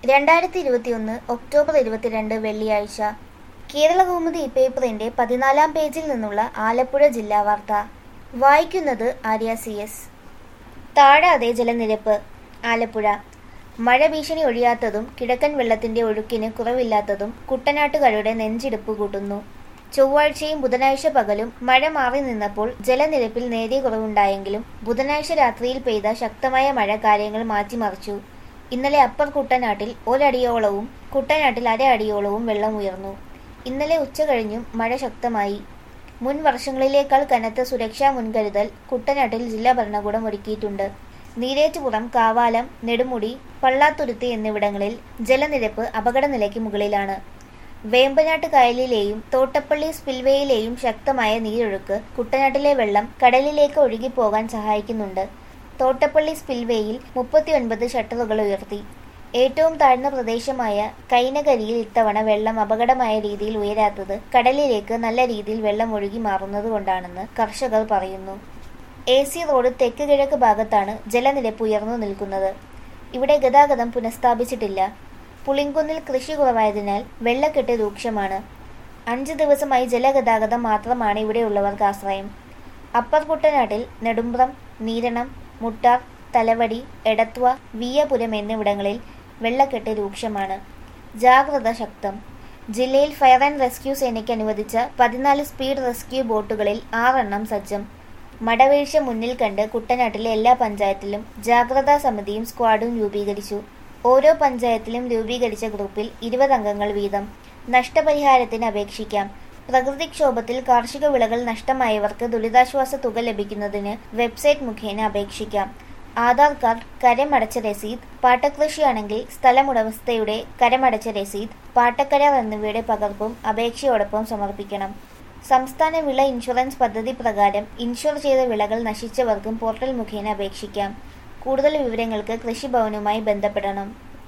രണ്ടായിരത്തി ഇരുപത്തിയൊന്ന് ഒക്ടോബർ ഇരുപത്തിരണ്ട് വെള്ളിയാഴ്ച കേരളകൗമുദി പേപ്പറിന്റെ പതിനാലാം പേജിൽ നിന്നുള്ള ആലപ്പുഴ ജില്ലാ വാർത്ത വായിക്കുന്നത് ആര്യ സി എസ് താഴാതെ ജലനിരപ്പ് ആലപ്പുഴ മഴ ഭീഷണി ഒഴിയാത്തതും കിഴക്കൻ വെള്ളത്തിന്റെ ഒഴുക്കിന് കുറവില്ലാത്തതും കുട്ടനാട്ടുകാരുടെ നെഞ്ചിടിപ്പ് കൂട്ടുന്നു ചൊവ്വാഴ്ചയും ബുധനാഴ്ച പകലും മഴ മാറി നിന്നപ്പോൾ ജലനിരപ്പിൽ നേരിയ കുറവുണ്ടായെങ്കിലും ബുധനാഴ്ച രാത്രിയിൽ പെയ്ത ശക്തമായ മഴ കാര്യങ്ങൾ മാറ്റിമറിച്ചു ഇന്നലെ അപ്പർ കുട്ടനാട്ടിൽ ഒരടിയോളവും കുട്ടനാട്ടിൽ അര അടിയോളവും വെള്ളം ഉയർന്നു ഇന്നലെ ഉച്ച കഴിഞ്ഞും മഴ ശക്തമായി മുൻ വർഷങ്ങളിലേക്കാൾ കനത്ത സുരക്ഷാ മുൻകരുതൽ കുട്ടനാട്ടിൽ ജില്ലാ ഭരണകൂടം ഒരുക്കിയിട്ടുണ്ട് നീരേറ്റുപുറം കാവാലം നെടുമുടി പള്ളാത്തുരുത്തി എന്നിവിടങ്ങളിൽ ജലനിരപ്പ് അപകടനിലയ്ക്ക് മുകളിലാണ് വേമ്പനാട്ട് കായലിലെയും തോട്ടപ്പള്ളി സ്പിൽവേയിലെയും ശക്തമായ നീരൊഴുക്ക് കുട്ടനാട്ടിലെ വെള്ളം കടലിലേക്ക് ഒഴുകിപ്പോകാൻ സഹായിക്കുന്നുണ്ട് തോട്ടപ്പള്ളി സ്പിൽവേയിൽ മുപ്പത്തിയൊൻപത് ഷട്ടറുകൾ ഉയർത്തി ഏറ്റവും താഴ്ന്ന പ്രദേശമായ കൈനകരിയിൽ ഇത്തവണ വെള്ളം അപകടമായ രീതിയിൽ ഉയരാത്തത് കടലിലേക്ക് നല്ല രീതിയിൽ വെള്ളം ഒഴുകി മാറുന്നതുകൊണ്ടാണെന്ന് കർഷകർ പറയുന്നു എ സി റോഡ് തെക്ക് കിഴക്ക് ഭാഗത്താണ് ജലനിരപ്പ് ഉയർന്നു നിൽക്കുന്നത് ഇവിടെ ഗതാഗതം പുനഃസ്ഥാപിച്ചിട്ടില്ല പുളിങ്കുന്നിൽ കൃഷി കുറവായതിനാൽ വെള്ളക്കെട്ട് രൂക്ഷമാണ് അഞ്ച് ദിവസമായി ജലഗതാഗതം മാത്രമാണ് ഇവിടെയുള്ളവർക്ക് ആശ്രയം അപ്പർ കുട്ടനാട്ടിൽ നെടുമ്പ്രം നീരണം മുട്ടാർ തലവടി എടത്വ വിയപുരം എന്നിവിടങ്ങളിൽ വെള്ളക്കെട്ട് രൂക്ഷമാണ് ജാഗ്രത ശക്തം ജില്ലയിൽ ഫയർ ആൻഡ് റെസ്ക്യൂ സേനയ്ക്ക് അനുവദിച്ച പതിനാല് സ്പീഡ് റെസ്ക്യൂ ബോട്ടുകളിൽ ആറെണ്ണം സജ്ജം മടവീഴ്ച മുന്നിൽ കണ്ട് കുട്ടനാട്ടിലെ എല്ലാ പഞ്ചായത്തിലും ജാഗ്രതാ സമിതിയും സ്ക്വാഡും രൂപീകരിച്ചു ഓരോ പഞ്ചായത്തിലും രൂപീകരിച്ച ഗ്രൂപ്പിൽ ഇരുപത് അംഗങ്ങൾ വീതം നഷ്ടപരിഹാരത്തിന് അപേക്ഷിക്കാം പ്രകൃതിക്ഷോഭത്തിൽ കാർഷിക വിളകൾ നഷ്ടമായവർക്ക് ദുരിതാശ്വാസ തുക ലഭിക്കുന്നതിന് വെബ്സൈറ്റ് മുഖേന അപേക്ഷിക്കാം ആധാർ കാർഡ് കരമടച്ച രസീത് പാട്ടകൃഷിയാണെങ്കിൽ സ്ഥലമുടമസ്ഥയുടെ കരമടച്ച രസീത് പാട്ടക്കരാർ എന്നിവയുടെ പകർപ്പും അപേക്ഷയോടൊപ്പം സമർപ്പിക്കണം സംസ്ഥാന വിള ഇൻഷുറൻസ് പദ്ധതി പ്രകാരം ഇൻഷുർ ചെയ്ത വിളകൾ നശിച്ചവർക്കും പോർട്ടൽ മുഖേന അപേക്ഷിക്കാം കൂടുതൽ വിവരങ്ങൾക്ക് കൃഷിഭവനുമായി ബന്ധപ്പെടണം